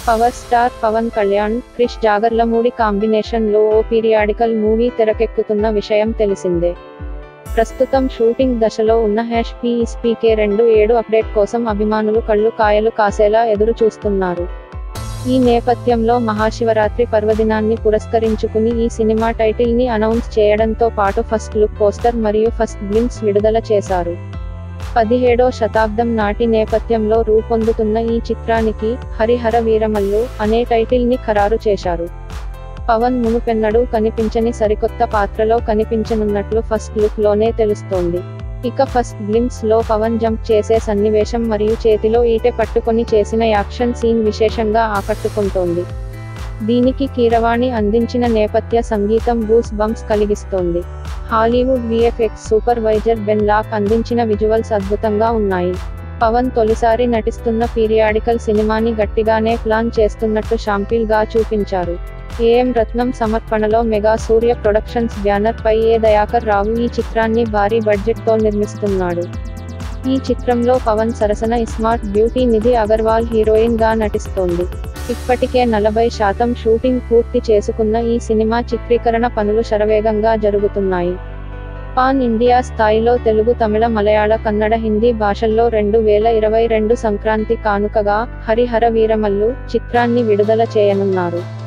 power star Pawan Kalyan Krish Jagarlamudi combination లో ఓ periodical movie తెరకెక్కుతున్న విషయం తెలిసిందే ప్రస్తుతం షూటింగ్ దశలో ఉన్న హ్యాష్ పీఎస్పీకే రెండు ఏడు అప్డేట్ కోసం అభిమానులు కళ్ళు కాయలు కాసేలా ఎదురు చూస్తున్నారు ఈ నేపథ్యంలో మహాశివరాత్రి పర్వదినాన్ని పురస్కరించుకుని ఈ సినిమా టైటిల్ ని అనౌన్స్ చేయడంతో పాటు ఫస్ట్ లుక్ పోస్టర్ మరియు ఫస్ట్ గ్లిమ్స్ విడుదల చేశారు పదిహేడో శతాబ్దం నాటి నేపథ్యంలో రూపొందుతున్న ఈ చిత్రానికి హరిహర వీరమల్లు అనే టైటిల్ ని ఖరారు చేశారు పవన్ మునుపెన్నడూ కనిపించని సరికొత్త పాత్రలో కనిపించనున్నట్లు ఫస్ట్ లుక్ లోనే తెలుస్తోంది ఇక ఫస్ట్ గ్లిమ్స్ లో పవన్ జంప్ చేసే సన్నివేశం మరియు చేతిలో ఈటె పట్టుకొని చేసిన యాక్షన్ సీన్ విశేషంగా ఆకట్టుకుంటోంది దీనికి కీరవాణి అందించిన నేపథ్య సంగీతం గూస్ బంప్స్ కలిగిస్తోంది Hollywood VFX supervisor Ben Lock అందించిన విజువల్స్ అద్భుతంగా ఉన్నాయి పవన్ తొలిసారి నటిస్తున్న పీరియాడికల్ సినిమాని గట్టిగానే ప్లాన్ చేస్తున్నట్టు షాంపిల్ గా చూపించారు ఏఎం రత్నం సమర్పణలో మెగా సూర్య ప్రొడక్షన్స్ బ్యానర్ పై ఏ దయాకర్ రావు ఈ చిత్రాన్ని భారీ బడ్జెట్ తో నిర్మిస్తున్నాడు ఈ చిత్రంలో పవన్ సరసన smart beauty Nidhi Agarwal heroine గా నటిస్తోంది ఇప్పటికే నలభై శాతం షూటింగ్ పూర్తి చేసుకున్న ఈ సినిమా చిత్రీకరణ పనులు శరవేగంగా జరుగుతున్నాయి పాన్ ఇండియా స్థాయిలో తెలుగు తమిళ మలయాళ కన్నడ హిందీ భాషల్లో రెండు వేల ఇరవై రెండు సంక్రాంతి కానుకగా హరిహర వీరమల్లు చిత్రాన్ని విడుదల చేయనున్నారు